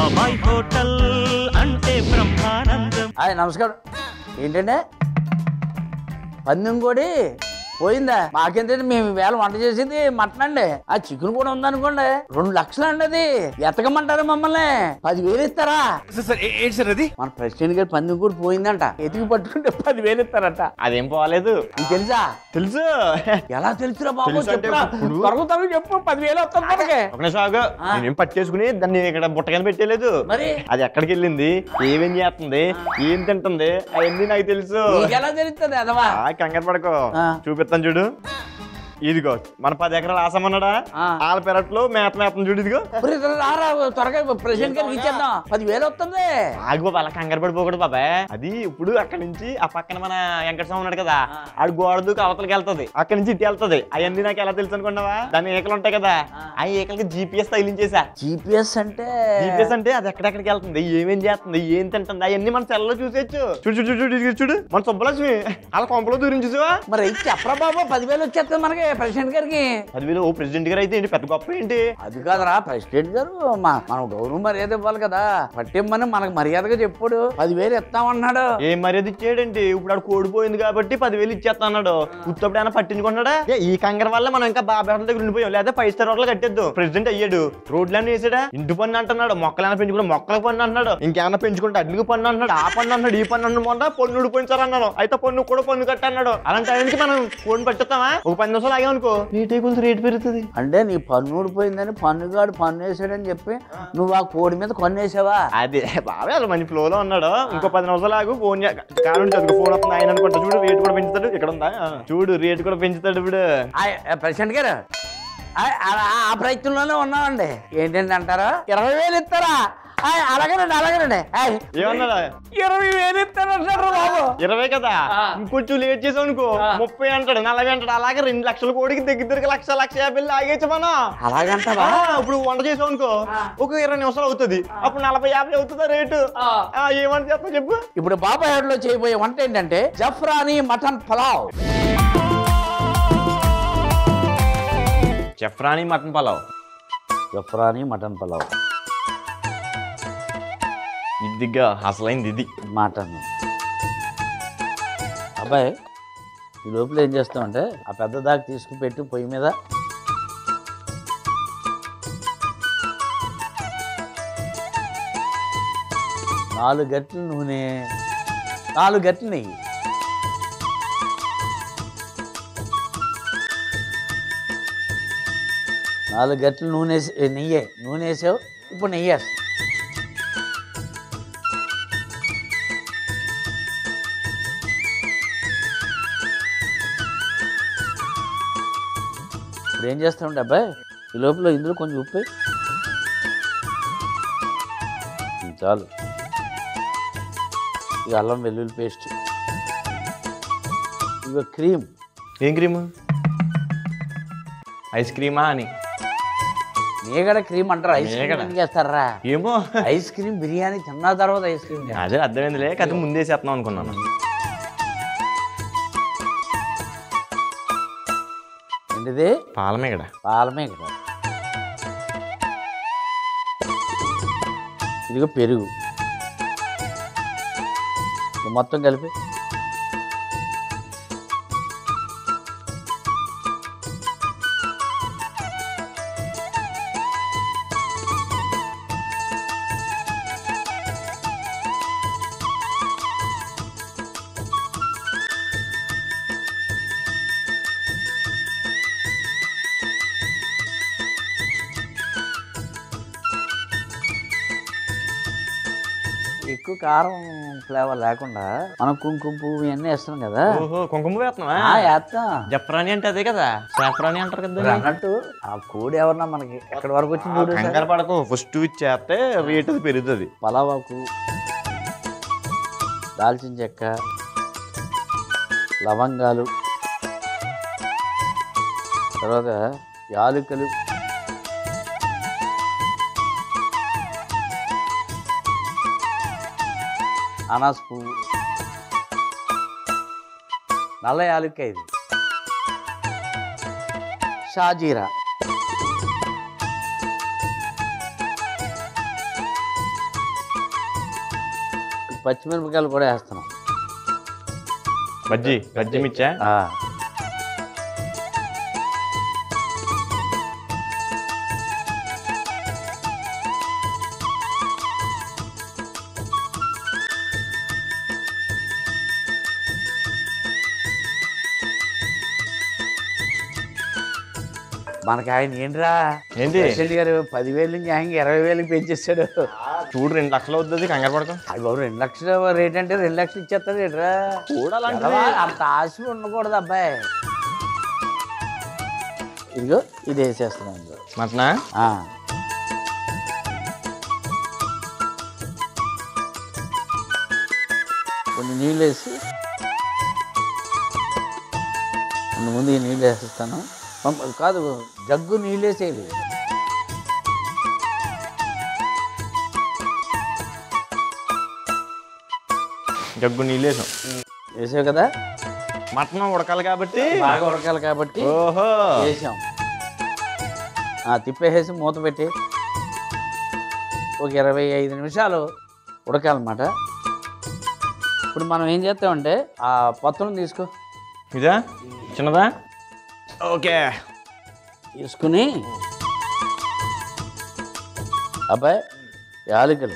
బాబాయ్ హోటల్ అంటే బ్రహ్మానందం హాయ్ నమస్కారం ఏంటంటే పందెం కోడి పోయిందా మాకేంటంటే మేము వేళ వంట చేసింది మటన్ అండి ఆ చికెన్ కూడా ఉందనుకోండి రెండు లక్షలు అండి అది ఎతకమంటారా మమ్మల్ని పదివేలు ఇస్తారా సార్ సార్ ఏ- ఏంటి సార్ అది మన ప్రెసిడెంట్ గారి పందెం కూడా పోయిందంట ఎతికి పట్టుకుంటే పదివేలు ఇస్తారట అదేం పోలేదు నీకు తెలుసా తెలుసు ఎలా తెలుసురా బాబు తెలుసు అంటే చెప్పురా ఇప్పుడు- త్వరగా త్వరగా చెప్పు పదివేలు వస్తుంది మనకి ఒక నిమిషం ఆగు. నేనేం పట్టేసుకుని దాన్ని ఇక్కడ బుట్ట కింద పెట్టలేదు మరి అది ఎక్కడికి వెళ్ళింది ఏమేం చేస్తుంది ఏం తింటుంది అవన్నీ నాకు తెలుసు నీకెలా తెలుస్తుంది అదవా ఆ, కంగారు పడకో ఆ. చూపిస్తాను చూడు ఇదిగో మన పది ఎకరాలు ఆసమన్నాడా ఆ. వాళ్ళ పెరట్లో మేత మేతం చూడు ఇదిగో మరి ఇతను రారా త్వరగా ప్రెసిడెంట్ గారికి ఇచ్చేద్దాం పదివేలు వస్తుంది ఆగు బాబా అలా కంగారు పడిపోకూడదు బాబాయ్ అది ఇప్పుడు అక్కడి నుంచి ఆ పక్కన మన వెంకటస్వామి ఉన్నాడు కదా ఆడు గోడ దూకి అవతలకి వెళ్తది అక్కడి నుంచి ఇటు వెళ్తది అవన్నీ నాకు ఎలా తెలుసు అనుకున్నావా దాని ఏకలు ఉంటాయి కదా ఆ ఏకలకి జీపీఎస్ తగిలించేసా జీపీఎస్ అంటే జీపీఎస్ అంటే అది ఎక్కడెక్కడికి వెళ్తుంది ఏమేం చేస్తుంది ఏం తింటుంది అవన్నీ మన సెల్లో చూసేచ్చు చూడు చూడు చూడు చూడు చూడు మన సుబ్బలక్ష్మి అలా కొంపలో దూరం చూసావా మరి అయితే చెప్పరా బాబు పదివేలు వచ్చేస్తుంది మనకి ప్రెసిడెంట్ గారికి పదివేలు ఓ ప్రెసిడెంట్ గారు అయితే ఏంటి పెద్ద గొప్ప ఏంటి అది కాదురా ప్రెసిడెంట్ గారు మా మనం గౌరవం మర్యాద ఇవ్వాలి కదా పట్టిమ్మని మనకు మర్యాదగా చెప్పాడు పదివేలు ఇస్తామన్నాడు ఏం మర్యాద ఇచ్చాడండి ఇప్పుడు ఆడు కోడిపోయింది కాబట్టి పదివేలు ఇచ్చేస్తా అన్నాడు ఉత్తప్పుడు ఏమైనా పట్టించుకున్నాడా ఏ, ఈ కంగారు వల్ల మనం ఇంకా బాబా హోటల్ దగ్గర ఉండిపోయాం లేదా ఫైవ్ స్టార్ హోటల్ కట్టేద్దు ప్రెసిడెంట్ అయ్యాడు రోడ్లన్నీ వేసాడా ఇంటి పన్ను అంటున్నాడు మొక్కలైనా పెంచుకుంటే మొక్కల పన్ను అంటున్నాడు ఇంకేమైనా పెంచుకుంటే అడ్డుకు పన్ను అంటున్నాడు ఆ పన్ను అన్నాడు ఈ పన్ను అన్న మొన్న పన్ను ఊడిపోయించారు అన్నాడు అయితే పన్ను కూడా పన్ను కట్టన్నాడు అలాంటి టైంకి మనం ఫోన్ పట్టుతామా ఒక పది నిమిషాలు ఆగామనుకో రేట్ కొంచెం రేట్ పెరుగుతుంది అంటే నీ పన్ను ఊడిపోయిందని పన్నుగాడు పన్ను వేసాడని చెప్పి నువ్వు ఆ కోడి మీద కొన్ను వేసావా అదే బాబే అలా మంచి ఫ్లోలో ఉన్నాడు ఇంకో పది నిమిషాలు ఆగు ఫోన్ కారణం చదువు ఫోన్ వస్తుంది ఆయన అనుకుంటా చూడు రేట్ కూడా పెంచుతాడు ఇక్కడ ఉందా ఆ, చూడు రేట్ కూడా పెంచుతాడు ఇప్పుడు ఆయ్, ఏ, ప్రెసిడెంట్ గారు ఆయ్, అలా ఆ ప్రయత్నంలోనే ఉన్నామండి ఏంటండి అంటారా ఇరవై వేలు ఇస్తారా ఆయ్, అలాగేనండి అలాగేనండి ఆయ్, ఏమన్నాడా ఇరవై వేలు ఇస్తారంటారు బాబు ఇరవై కదా ఆ. ఇంకొంచెం లేట్ చేసావు అనుకో ముప్పై అంటాడు నలభై అంటాడు అలాగే రెండు లక్షల కోడికి దగ్గర దగ్గర లక్ష లక్ష యాభై ఆగేచ్చు మనం అలాగంటావా ఆ, ఇప్పుడు వంట చేసావు అనుకో ఒక ఇరవై నిమిషాలు అవుతుంది అప్పుడు నలభై యాభై అవుతుందా రేటు ఆ, ఏమంటే చెప్పు చెప్పు ఇప్పుడు బాబాయ్ హోటల్లో చేయబోయే వంట ఏంటంటే జఫ్రానీ మటన్ పలావ్ చెఫ్రాని మటన్ పలావ్ జఫ్రానీ మటన్ పలావ్ ఇదిగా అసలైంది ఇది మటన్ అబ్బాయి ఈ లోపల ఏం చేస్తామంటే ఆ పెద్ద దాకా తీసుకుని పెట్టి పొయ్యి మీద నాలుగు గంటలు నూనె నాలుగు గంటలు నెయ్యి నాలుగు గంటలు నూనె వేసి ఏ, నెయ్యే నూనె వేసావు ఇప్పుడు నెయ్యి వేస్తావు ఇప్పుడు ఏం చేస్తామంటే అబ్బాయి ఈ లోపల ఇందులో కొంచెం ఉప్పు వేయి. ఉమ్, చాలు ఇక అల్లం వెల్లుల్లి పేస్ట్ ఇక క్రీమ్ ఏం క్రీమ్ ఐస్ క్రీమా అని మేగడ క్రీమ్ అంటారు ఐస్ క్రీమ్ మీగడ? ఎందుకు చేస్తారా ఏమో ఐస్ క్రీమ్ బిర్యానీ తిన్న తర్వాత ఐస్ క్రీమ్ తినాలి. అదే అర్థమైందిలే కథ ముందేసేస్తున్నాం అనుకున్నాను ఏంటిది పాలమే కదా పాలమే కదా ఇదిగో పెరుగు ఇది మొత్తం కలిపి ఎక్కువ కారం ఫ్లేవర్ లేకుండా మనం కుంకుమ పువ్వు ఇవన్నీ వేస్తున్నాం కదా ఓహో కుంకుమ వేస్తున్నావా ఆ, వేస్తాం జఫ్రాని అంటే అదే కదా సాఫ్రాని అంటారు కదా మరి దాన్ని. అన్నట్టు ఆ కోడి ఎవరన్నా మనకి ఎక్కడి వరకు వచ్చింది చూడు ఒకసారి. కంగారు పడకు ఫస్ట్ ఇచ్చేస్తే రేట్ అది పెరుగుతుంది పలావాకు దాల్చిన చెక్క లవంగాలు తర్వాత యాలకులు అనాస్ పువ్వు నల్ల యాలక్కాయ ఇది షాజీరా పచ్చిమిరపకాయలు కూడా వేస్తున్నాం బజ్జీ బజ్జీ మిర్చా ఆ. మనకి ఆయన ఏంట్రా ఏంటి ప్రెసిడెంట్ గారు పదివేలు నుంచి ఆయన ఇరవై వేలకి పెంచేస్తాడు చూడు రెండు లక్షలు అవుతుంది కంగారు పడకు అది బాబు రెండు లక్షల రేట్ అంటే రెండు లక్షలు ఇచ్చేస్తాడు ఏంట్రా చూడాలంటే ఎడవా, అంత ఆశ ఉండకూడదు అబ్బాయి ఇదిగో ఇది వేసేస్తున్నాను ఇదిగో. మటనా ఆ. కొన్ని నీళ్ళు వేసి కొన్ని ముందు ఈ నీళ్ళు వేసేస్తాను పంప- కాదు జగ్గు నీళ్ళు వేసేయాలి జగ్గు నీళ్ళు వేసాం వేసావు కదా మటన్ ఉడకాలి కాబట్టి బాగా ఉడకాలి కాబట్టి ఓహో వేసాం ఆ, తిప్పేసేసి మూత పెట్టి ఒక ఇరవై ఐదు నిమిషాలు ఉడకాలన్నమాట ఇప్పుడు మనం ఏం చేస్తామంటే ఆ పొత్తం తీసుకో ఇదా చిన్నదా ఓకే తీసుకుని అబ్బాయి యాలకులు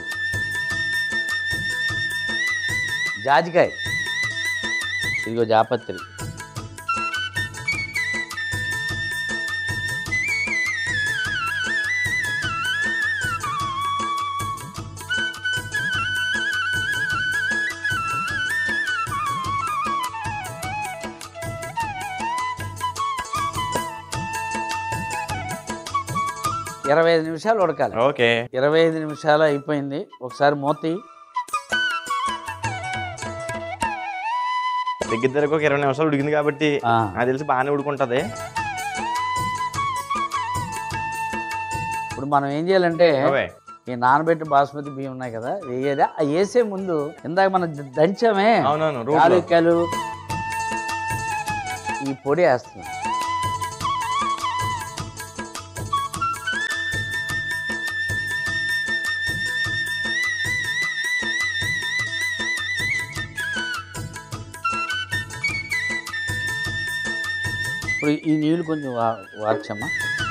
జాజికాయ ఇదిగో జాపత్రి ఇరవై ఐదు నిమిషాలు ఉడకాలి ఓకే ఇరవై ఐదు నిమిషాలు అయిపోయింది ఒకసారి మూతి దగ్గర దగ్గర ఒక ఇరవై నిమిషాలు ఉడికింది కాబట్టి ఆ. నాకు తెలిసి బాగానే ఉడుకుంటది ఇప్పుడు మనం ఏం చేయాలంటే ఓవే. ఈ నానబెట్టి బాస్మతి బియ్యం ఉన్నాయి కదా వేయేదా ఆ వేసే ముందు ఇందాక మనం ద- దంచామే అవునవును రోడ్లో. యాలక్కాయలు ఈ పొడి వేస్తున్నాం ఇప్పుడు ఈ నీళ్ళు కొంచెం వా- వార్చమ్మా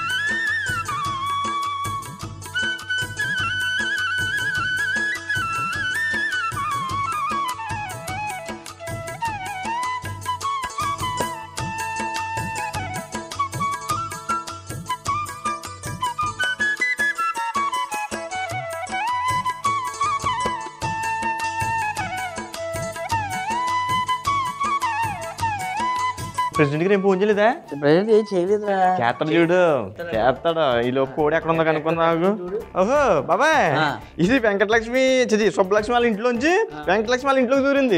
ప్రెసిడెంట్ గారు ఏం ఫోన్ చేయలేదా ప్రజెంట్ ఏం చేయలేదురా చేస్తాడు చూడు చేస్తాడు ఈ లోపు కోడి ఎక్కడ ఉందో కనుక్కున్నా నాకు ఓహో బాబాయ్ ఆ. ఇది వెంకటలక్ష్మి చది సుబ్బలక్ష్మి వాళ్ళ ఇంట్లోంచి వెంకటలక్ష్మి వాళ్ళ ఇంట్లోకి దూరింది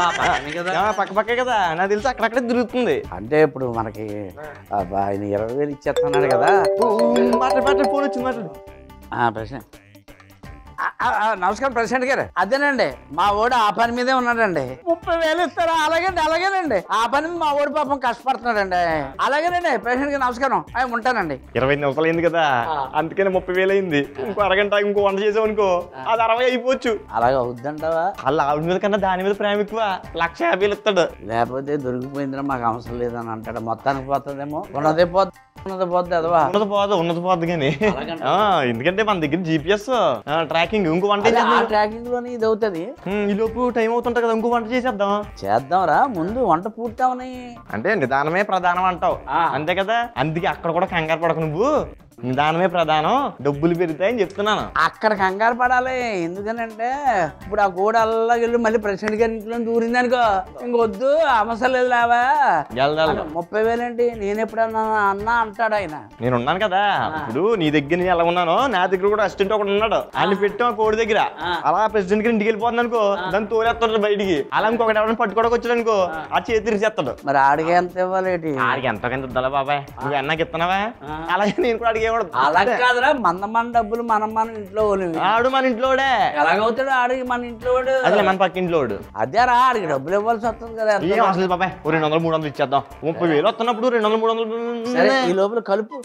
ఆ, పక్క పక్కే కదా నాకు తెలిసి అక్కడక్కడే తిరుగుతుంది అంటే ఇప్పుడు మనకి అబ్బా, ఆయన ఇరవై వేలు ఇచ్చేస్తున్నాడు కదా మాట్లాడు మాట్లాడు ఫోన్ వచ్చింది మాట్లాడు ఆ, ప్రెసిడెంట్ ఆ, ఆ, ఆ, నమస్కారం ప్రెసిడెంట్ గారు అదేనండి మా ఓడు ఆ పని మీదే ఉన్నాడండి ముప్పై వేలు ఇస్తారా అలాగేండి అలాగేనండి ఆ పని మీద మా ఓడి పాపం కష్టపడుతున్నాడండి అలాగేనండి ప్రెసిడెంట్ గారు నమస్కారం అయ్యి ఉంటానండి ఇరవై నిమిషాలు అయింది కదా అందుకనే ముప్పై వేలు అయింది ఇంకో అరగంట ఇంకో వంట చేసావు అనుకో అది అరవై అయిపోవచ్చు అలాగే అవుద్దంటావా వాళ్ళ ఆవిడ మీద కన్నా దాని మీద ప్రేమ ఎక్కువ లక్ష యాభైలు ఇస్తాడు లేకపోతే దొరికిపోయిందిరా మాకు అవసరం లేదని అంటాడు మొత్తానికి పోతుందేమో ఉన్నదే పోద్ది ఉన్నది పోద్ది అదవా ఉన్నది పోదు ఉన్నది పోదు కానీ ఆ, ఎందుకంటే మన దగ్గర జీపీఎస్ ట్రాకింగ్ ఇంకో వంట అదే ఆ చేద్దాం ట్రాకింగ్ లోనే ఇది అవుతుంది ఈ లోపు టైం అవుతుంటది కదా ఇంకో వంట చేసేద్దాం చేద్దాంరా ముందు వంట పూర్తి అవని అంటే నిదానమే ప్రధానం అంటావు ఆ. అంతే కదా అందుకే అక్కడ కూడా కంగారు పడకు నువ్వు నిదానమే ప్రధానం డబ్బులు పెరుగుతాయని చెప్తున్నాను అక్కడ కంగారు పడాలి ఎందుకనంటే ఇప్పుడు ఆ గోడ వెళ్ళి మళ్ళీ ప్రెసిడెంట్ గారి ఇంట్లో దూరింది అనుకో ఇంకొద్దు అవసరం లేదు లేవా వెళ్దాం అన్న, ముప్పై వేలేంటి నేను ఎప్పుడన్నా అన్నా అంటాడు ఆయన నేను ఉన్నాను కదా ఇప్పుడు నీ దగ్గర నేను ఎలా ఉన్నానో నా దగ్గర కూడా అసిస్టెంట్ ఒకడు ఉన్నాడు ఆయన పెట్టాం ఆ కోడి దగ్గర అలా ప్రెసిడెంట్ గారి ఇంటికి వెళ్ళిపోతుంది అనుకో దాన్ని తోలేస్తాడు బయటికి అలా ఇంకొకటి ఎవరైనా పట్టుకోవడానికి వచ్చాడు అనుకో ఆ చేతి తిరిచేస్తాడు మరి ఆడికి ఎంత ఇవ్వాలేటి ఆడికి ఎంతో కొంత ఇద్దాలా బాబాయ్ నువ్వు అన్నకి ఇస్తున్నావా అలాగే నేను కూడా అడిగేవాడు అలా కాదురా మన మన డబ్బులు మనం మన ఇంట్లో వాళ్ళవి. ఆడు మన ఇంట్లోడే ఎలాగవుతాడు ఆడికి మన ఇంట్లో వాడు అసలు మన పక్క ఇంట్లోడు అదేరా ఆడికి డబ్బులు ఇవ్వాల్సి వస్తుంది కదా ఎంత ఏం అవసరం లేదు బాబాయ్ ఓ రెండు వందలు మూడు వందలు ఇచ్చేద్దాం ముప్పై వేలు వస్తున్నప్పుడు రెండు వందలు మూడు వందలు సరే ఈ లోపల కలుపు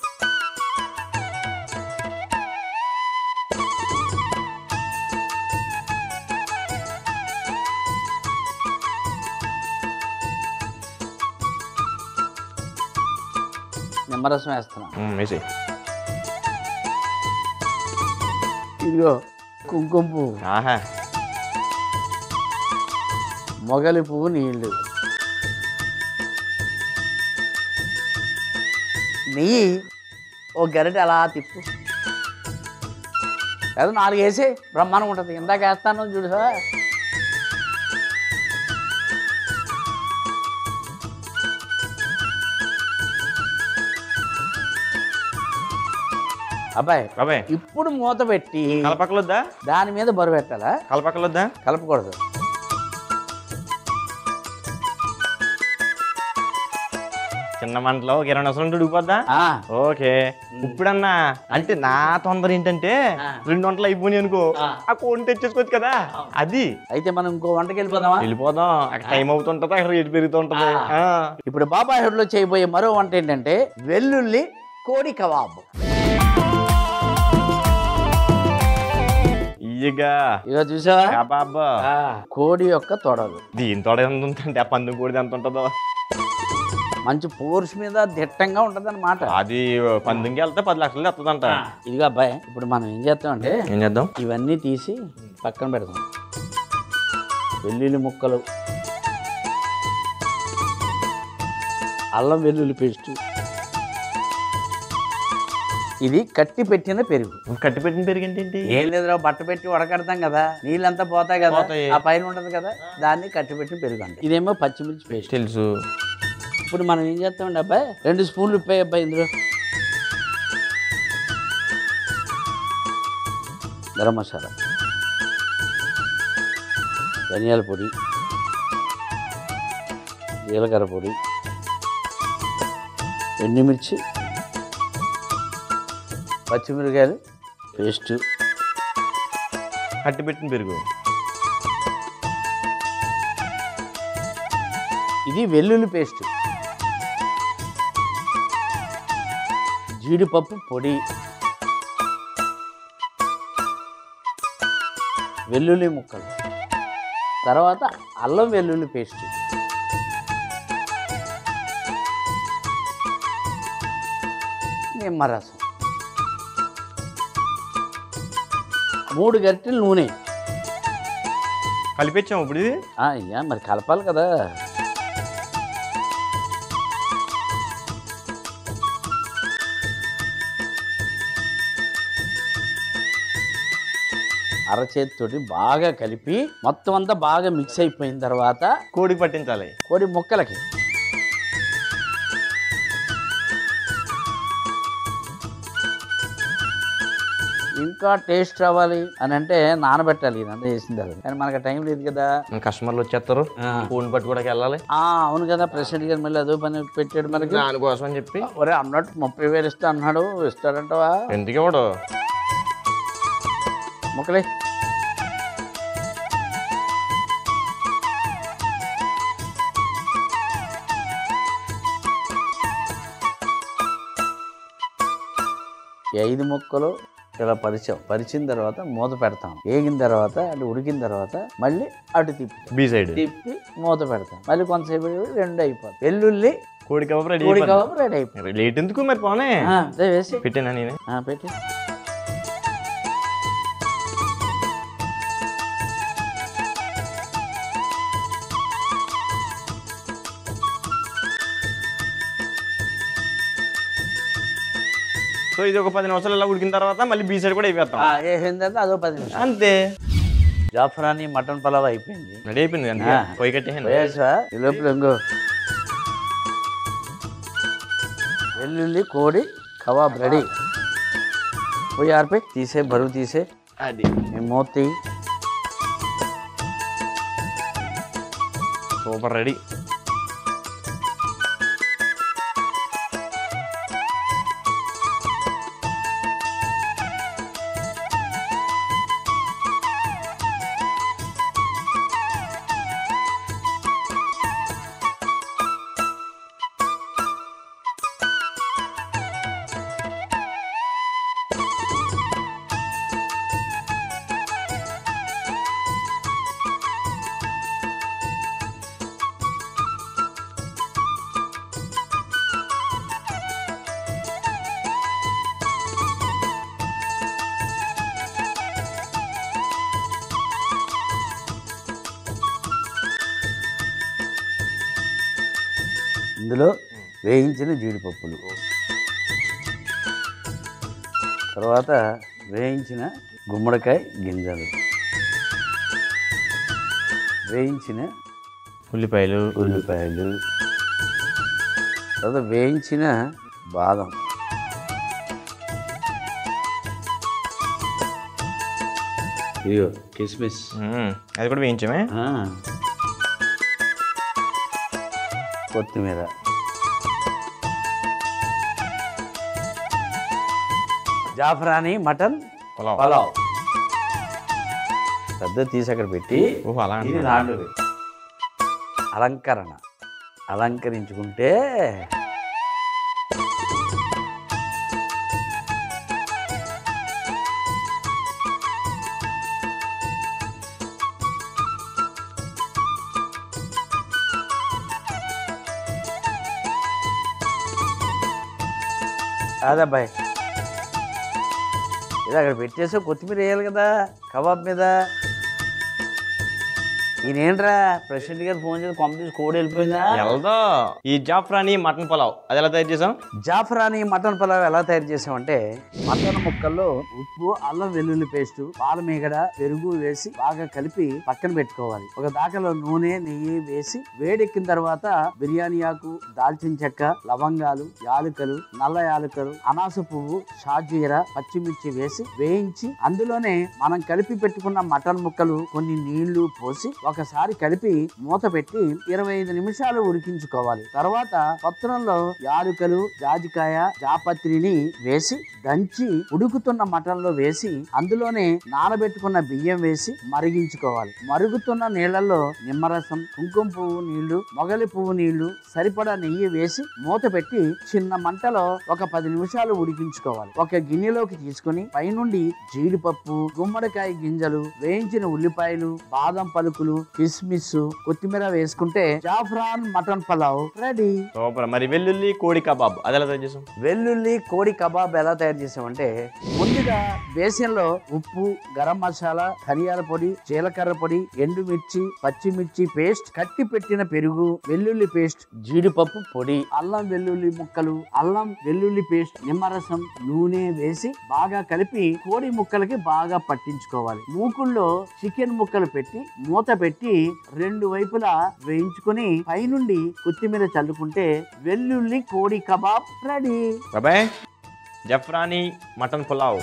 నిమ్మరసం వేస్తున్నా ఉమ్, వేసేయ్. ఇదిగో కుంకుమ పువ్వు ఆహా మొగలి పువ్వు నీళ్ళు నెయ్యి ఓ గరిటె అలా తిప్పు ఏదో నాలుగు వేసి బ్రహ్మాండం ఉంటుంది ఇందాక వేస్తాను చూడు సార్ అబ్బాయి బాబాయ్ ఇప్పుడు మూత పెట్టి కలపక్కలొద్దా దాని మీద బరువు పెట్టాలా కలపక్కలొద్దా కలపకూడదు చిన్న మంటలో ఒక ఇరవై నిమిషాలు ఉంటే ఉడికిపోద్దా ఆ, ఓకే ఇప్పుడన్నా అంటే నా తొందర ఏంటంటే ఆ. రెండు వంటలు అయిపోయినాయి అనుకో ఆ. ఆ కోడిని తెచ్చేసుకోవచ్చు కదా అది అయితే మనం ఇంకో వంటకి వెళ్ళిపోదామా వెళ్ళిపోదాం అక్కడ టైం అవుతుంటది అక్కడ రేటు పెరుగుతూ ఉంటది ఆ. ఆ. ఇప్పుడు బాబాయ్ హోటల్లో చేయబోయే మరో వంట ఏంటంటే వెల్లుల్లి కోడి కబాబ్ ఇయ్యగా ఇక చూసావా కబాబ్ ఆ, కోడి యొక్క తొడలు దీంతో ఎంత ఉంటుందంటే ఆ పందు కోడిది ఎంత ఉంటుందో మంచి పోర్స్ మీద దిట్టంగా ఉంటది అనమాట అది పందుకి వెళ్తే పది లక్షలు తెస్తుందంట ఇదిగో అబ్బాయి ఇప్పుడు మనం ఏం చేస్తామంటే ఏం చేద్దాం ఇవన్నీ తీసి పక్కన పెడతాం వెల్లుల్లి ముక్కలు అల్లం వెల్లుల్లి పేస్ట్ ఇది కట్టి పెట్టిన పెరుగు కట్టి పెట్టిన పెరిగింటి ఏంటి ఏం లేదురా బట్ట పెట్టి ఉడకడతాం కదా నీళ్ళంతా పోతాయి కదా పోతాయి. ఆ పైన ఉంటది కదా దాన్ని కట్టి పెట్టిన పెరుగు అండి ఇదేమో పచ్చిమిర్చి పేస్ట్ తెలుసు ఇప్పుడు మనం ఏం చేస్తామండి అబ్బాయి రెండు స్పూన్లు ఉప్పాయి అబ్బాయి ఇందులో గరం మసాలా ధనియాల పొడి జీలకర్ర పొడి ఎండుమిర్చి పచ్చిమిరకాయలు పేస్టు కట్టి పెట్టిన పెరుగు ఇది వెల్లుల్లి పేస్ట్ జీడిపప్పు పొడి వెల్లుల్లి ముక్కలు తర్వాత అల్లం వెల్లుల్లి పేస్ట్ నిమ్మరసం మూడు గరిటెలు నూనె కలిపించాం ఇప్పుడు ఇది ఆ, అయ్యా మరి కలపాలి కదా అరచేతితోటి బాగా కలిపి మొత్తం అంతా బాగా మిక్స్ అయిపోయిన తర్వాత కోడికి పట్టించాలి కోడి ముక్కలకి ఇంకా టేస్ట్ రావాలి అని అంటే నానబెట్టాలి ఇదంతా చేసిన తర్వాత కానీ మనకు టైం లేదు కదా కస్టమర్లు వచ్చేస్తారు ఫోన్ పట్టుకోవడానికి వెళ్ళాలి ఆ అవును కదా ప్రెసిడెంట్ గారు మళ్ళీ అదో పని పెట్టాడు మనకి దానికోసం అని చెప్పి ఒరే అన్నట్టు ముప్పై వేలు ఇస్తా అన్నాడు ఇస్తాడంటవా ఎందుకు ఇవ్వడు ముక్కలే ఈ ఐదు ముక్కలు ఇలా పరిచాం పరిచిన తర్వాత మూత పెడతాం వేగిన తర్వాత అటు ఉడికిన తర్వాత మళ్ళీ అటు తిప్పి బీ సైడ్ తిప్పి మూత పెడతాం మళ్ళీ కొంతసేపు రెండు అయిపోతుంది వెల్లుల్లి కోడి కబాబ్ రెడీ కోడి కబాబు రెడీ అయిపోయింది లేట్ ఎందుకు మరి పోనే ఆ, అదే వేసి పెట్టానా నేనే ఆ, పెట్టి సో ఇది ఒక పది నిమిషాలు ఇలా ఉడికిన తర్వాత మళ్ళీ బీ సైడ్ కూడా అయిపోతాం ఆ, వేసిన తర్వాత అదో పది నిమిషాలు అంతే జాఫరాని మటన్ పలావ్ అయిపోయింది రెడీ అయిపోయింది అంతే ఆ. పొయ్యి కట్టేసాను వేసా ఈ లోపల ఇంకో వెల్లుల్లి కోడి కబాబ్ రెడీ పోయి ఆరిపోయి తీసే బరువు తీసే అది ఈ మూత తీయి. సూపర్ రెడీ ఇందులో వేయించిన జీడిపప్పులు తర్వాత వేయించిన గుమ్మడికాయ గింజలు వేయించిన ఉల్లిపాయలు ఉల్లిపాయలు తర్వాత వేయించిన బాదం ఇదిగో కిస్మిస్ మ్మ్. అది కూడా వేయించామే ఆ. కొత్తిమీర జాఫరాని మటన్ పొలావ్. పలావ్ పెద్ద తీసి అక్కడ పెట్టి ఓహో అలా ఇది నాలుగు అలంకరణ అలంకరించుకుంటే అదబ్బాయి ఇది అక్కడ పెట్టేసి కొత్తిమీర వేయాలి కదా కబాబ్ మీద ఈయనేంట్రా ప్రెసిడెంట్ గారు ఫోన్ చేసి కొంప తీసి కోడి వెళ్ళిపోయిందా ఎల్దో ఈ జాఫ్రాని మటన్ పొలావ్ అది ఎలా తయారు చేసాం జాఫరాని మటన్ పలావ్ ఎలా తయారు చేసామంటే మటన్ ముక్కల్లో ఉప్పు అల్లం వెల్లుల్లి పేస్ట్ పాల మీగడ పెరుగు వేసి బాగా కలిపి పక్కన పెట్టుకోవాలి ఒక దాకలో నూనె నెయ్యి వేసి వేడెక్కిన తర్వాత బిర్యానీ ఆకు దాల్చిన చెక్క లవంగాలు యాలుకలు నల్ల యాలుకలు అనాస పువ్వు షాజీర పచ్చిమిర్చి వేసి వేయించి అందులోనే మనం కలిపి పెట్టుకున్న మటన్ ముక్కలు కొన్ని నీళ్లు పోసి ఒకసారి కలిపి మూత పెట్టి ఇరవై ఐదు నిమిషాలు ఉడికించుకోవాలి తర్వాత పత్రంలో యాలుకలు జాజికాయ జాపత్రిని వేసి దంచి ఉడుకుతున్న మటన్ లో వేసి అందులోనే నానబెట్టుకున్న బియ్యం వేసి మరిగించుకోవాలి మరుగుతున్న నీళ్లలో నిమ్మరసం కుంకుమ పువ్వు నీళ్లు మొగలి పువ్వు నీళ్లు సరిపడా నెయ్యి వేసి మూత పెట్టి చిన్న మంటలో ఒక పది నిమిషాలు ఉడికించుకోవాలి ఒక గిన్నెలోకి తీసుకుని పైనుండి జీడిపప్పు గుమ్మడికాయ గింజలు వేయించిన ఉల్లిపాయలు బాదం పలుకులు కిస్మిస్ కొత్తిమీర వేసుకుంటే జాఫ్రాన్ మటన్ పలావ్ రెడీ సూపర్ మరి వెల్లుల్లి కోడి కబాబ్ అది ఎలా తయారు చేసాం వెల్లుల్లి కోడి కబాబ్ ఎలా తయారు చేసామంటే ముందుగా బేసిన్లో ఉప్పు గరం మసాలా ధనియాల పొడి జీలకర్ర పొడి ఎండుమిర్చి పచ్చిమిర్చి పేస్ట్ కట్టి పెట్టిన పెరుగు వెల్లుల్లి పేస్ట్ జీడిపప్పు పొడి అల్లం వెల్లుల్లి ముక్కలు అల్లం వెల్లుల్లి పేస్ట్ నిమ్మరసం నూనె వేసి బాగా కలిపి కోడి ముక్కలకి బాగా పట్టించుకోవాలి మూకుల్లో చికెన్ ముక్కలు పెట్టి మూత పెట్టి రెండు వైపులా వేయించుకొని పైనుండి కొత్తిమీర చల్లుకుంటే వెల్లుల్లి కోడి కబాబ్ రెడీ బాబాయ్ జఫ్రాని మటన్ పులావ్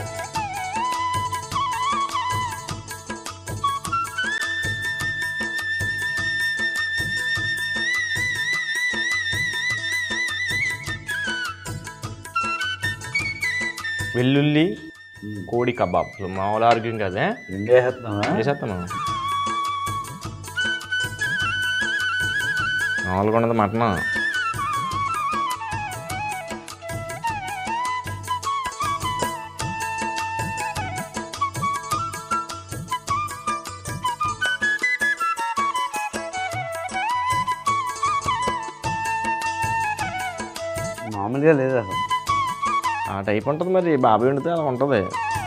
వెల్లుల్లి కోడి కబాబ్ మామూలు ఆరోగ్యం కదే రెండేస్తున్నావా చేసేస్తాను మామూలుగా ఉన్నది మటన్ మామూలుగా లేదు అసలు ఆ టైప్ ఉంటుంది మరి బాబాయ్ వండితే అలా ఉంటుంది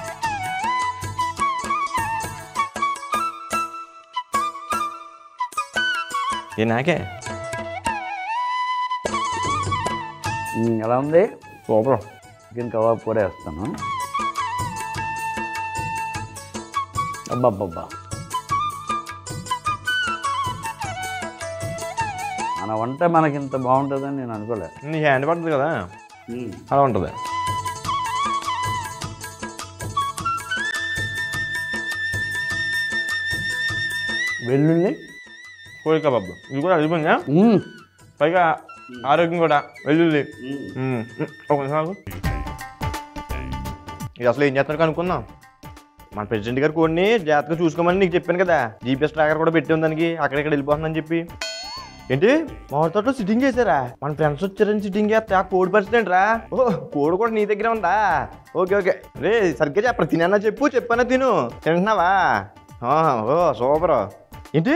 ఏ నాకే ఉమ్, ఎలా ఉంది సూపర్ చికెన్ కబాబ్ కూడా వేస్తాను అబ్బబ్బబ్బా మన వంట మనకి ఇంత బాగుంటుందని నేను అనుకోలే నీ హ్యాండ్ పడుతుంది కదా అలా ఉంటుంది వెల్లుల్లి కోడి కబాబ్ ఇది కూడా అదిపోయిందా ఉమ్, పైగా ఆరోగ్యం కూడా వెల్లుల్లి మ్మ్. ఒక నిమిషం ఆగు. ఇది అసలు ఏం చేస్తున్నారు అనుకుందాం మన ప్రెసిడెంట్ గారు కోడిని జాగ్రత్తగా చూసుకోమని నీకు చెప్పాను కదా జీపీఎస్ ట్రాకర్ కూడా పెట్టి ఉంది దానికి అక్కడెక్కడ వెళ్ళిపోతుందని చెప్పి ఏంటి మా తోట సిట్టింగ్ చేశారా మన ఫ్రెండ్స్ వచ్చారని సిట్టింగ్ చేస్తే ఆ కోడి పరిస్థితి రా ఓ కోడి కూడా నీ దగ్గర ఉందా ఓకే ఓకే రే సరిగ్గా చెప్పరు తినన్నా చెప్పు చెప్పన్నా తిను తింటున్నావా ఆ, ఓ సూపర్ ఏంటి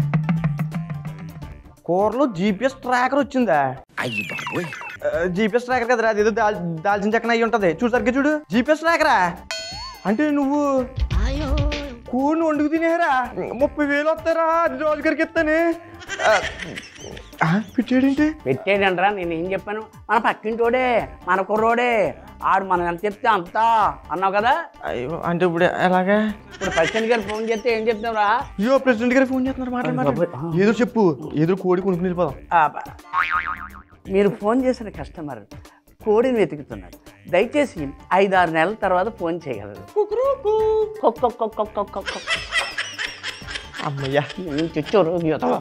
కూరలో జీపీఎస్ ట్రాకర్ వచ్చిందా జీపీఎస్ ట్రాకర్ కదరా అదేదో దాల్ దాల్చిన చెక్కన అయ్యి ఉంటది చూడు సరిగ్గా చూడు జీపీఎస్ ట్రాకరా అంటే నువ్వు కోడిని వండుకు తినేరా ముప్పై వేలు వస్తారా అది రోజుగారికి ఇస్తానే పిచ్చేడేంటి పెట్టేదంట్రా నేను ఏం చెప్పాను మన పక్కింటోడే మన కుర్రోడే ఆడు మనం ఎంత చెప్తే అంత అన్నావు కదా అయ్యో అంటే ఇప్పుడు ఎలాగా ఇప్పుడు ప్రెసిడెంట్ గారు ఫోన్ చేస్తే ఏం చెప్తావురా అయ్యో ప్రెసిడెంట్ గారు ఫోన్ చేస్తున్నారు మాట్లాడి ఏదో చెప్పు ఏదో కోడి కొనుక్కుని వెళ్ళిపోదాం ఆ, బ- మీరు ఫోన్ చేసిన కస్టమర్ కోడిని వెతుకుతున్నారు దయచేసి ఐదారు నెలల తర్వాత ఫోన్ చేయగలరు cook cook cook cook cook cook cook. అమ్మయ్యా ఏం తెచ్చారు యువత